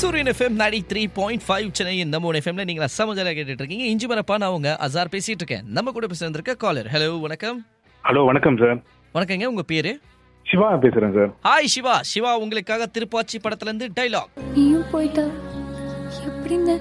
சூரியன் FM ninety three point five Chennai நம்ம ஒரு எஃப்எம்ல நீங்களா சமஜால கேட்டுட்டு இருக்கீங்க இஞ்சி மரப்பா நான் உங்க அசார் பேசிட்டு இருக்கேன் நம்ம கூட பேசுறதுக்க காலர் ஹலோ வணக்கம் ஹலோ வணக்கம் சார் வணக்கங்க உங்க பேரு சிவா பேசுறேன் சார் ஹாய் சிவா சிவா உங்களுக்காக திருப்பாச்சி படத்துல இருந்து டைலாக் நீயும் போயிட்டா எப்படிங்க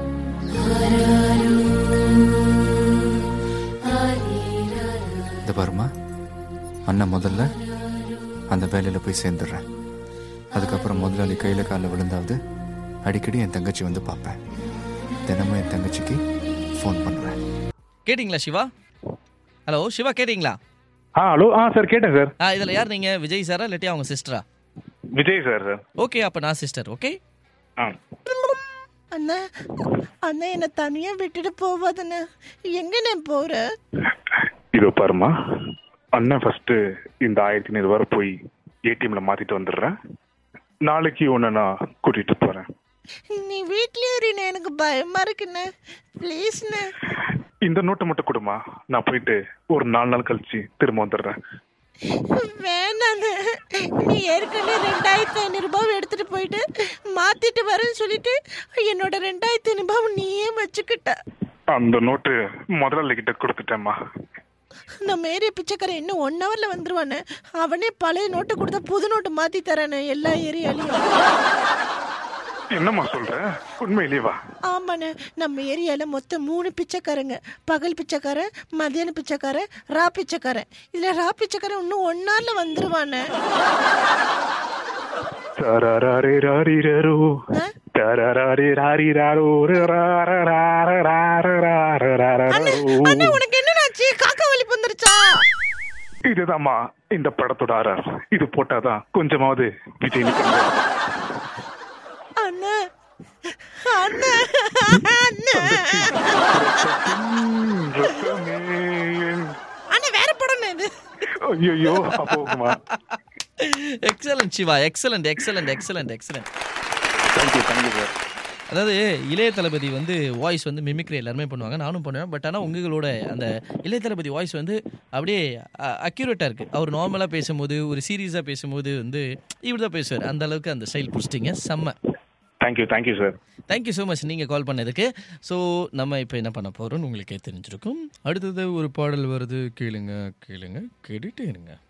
இந்த பாருமா அண்ணன் முதல்ல அந்த வேலையில் போய் சேர்ந்துடுறேன் அதுக்கப்புறம் முதலாளி கையில் காலில் விழுந்தாவது அடிக்கடி என் தங்கச்சி வந்து பார்ப்பேன் தினமும் என் தங்கச்சிக்கு ஃபோன் பண்ணுவேன் கேட்டிங்களா சிவா ஹலோ சிவா கேட்டிங்களா ஆ ஹலோ ஆ சார் கேட்டேன் சார் ஆ இதுல யார் நீங்க விஜய் சாரா இல்லாட்டி அவங்க சிஸ்டரா விஜய் சார் சார் ஓகே அப்ப நான் சிஸ்டர் ஓகே ஆ அண்ணா அண்ணா என்னை தனியா விட்டுட்டு போவாதண்ணா எங்க நான் போறேன் இதோ பாருமா அண்ணன் ஃபர்ஸ்ட் இந்த ஆயிரத்தி ஐநூறு வரை போய் ஏடிஎம்ல மாத்திட்டு வந்துடுறேன் நாளைக்கு உன்னை நான் கூட்டிட்டு போறேன் நீ வீட்லயே இருண்ணே எனக்கு பயமா இருக்குண்ணே ப்ளீஸ்ண்ணே இந்த நோட்டை மட்டும் கொடுமா நான் போயிட்டு ஒரு நாலு நாள் கழிச்சு திரும்ப வந்துடுறேன் வேணாண்ணே நீ ஏற்கனவே ரெண்டாயிரத்தி ஐநூறு ரூபாய் எடுத்துட்டு போயிட்டு மாத்திட்டு வரேன்னு சொல்லிட்டு என்னோட ரெண்டாயிரத்தி ஐநூறு ரூபாய் நீயே வச்சுக்கிட்ட அந்த நோட்டு முதலாளி கிட்ட கொடுத்துட்டேம்மா நம்ம ஏரியா பிச்சைக்காரன் இன்னும் ஒன் ஹவர்ல வந்துருவானே அவனே பழைய நோட்டு கொடுத்தா புது நோட்டு மாத்தி தரானே எல்லா ஏரியாலையும் என்னம்மா சொல்ற உண்மையிலேயே வா ஆமாண்ணே நம்ம ஏரியால மொத்தம் மூணு பிச்சைக்காரங்க பகல் பிச்சைக்காரன் மதியான பிச்சைக்காரன் ரா பிச்சைக்காரன் இதுல ரா பிச்சைக்காரன் இன்னும் ஒன் ஹவர்ல வந்துருவானே தரரரே ராரிரரோ. ஆ? தரரரே ராரிரரோ. அண்ணே அண்ணே உனக்கு என்னடாச்சு காக்கா வலி வந்துருச்சா இதுதாம்மா இந்த படத்தோட ஆர்ஆர் இது போட்டாதான் கொஞ்சமாவது விஜய் நிக்க அண்ணே அண்ணே அண்ணே அண்ணே வேற படம் இது ஐயோ அப்போமா excellent Siva excellent excellent excellent excellent thank you thank you sir அதாவது இளைய தளபதி வந்து வாய்ஸ் வந்து மிமிக்ரி எல்லாருமே பண்ணுவாங்க நானும் பண்ணுவேன் பட் ஆனால் உங்களோட அந்த இளைய தளபதி வாய்ஸ் வந்து அப்படியே அக்யூரேட்டாக இருக்குது அவர் நார்மலாக பேசும்போது ஒரு சீரியஸாக பேசும்போது வந்து இப்படி தான் பேசுவார் அந்த அளவுக்கு அந்த ஸ்டைல் பிடிச்சிட்டிங்க செம்ம thank you thank you sir thank you so much நீங்கள் கால் பண்ணதுக்கு ஸோ நம்ம இப்போ என்ன பண்ண போகிறோம்னு உங்களுக்கே தெரிஞ்சிருக்கும் அடுத்தது ஒரு பாடல் வருது கேளுங்க கேளுங்க கேட்டுட்டே இருங்க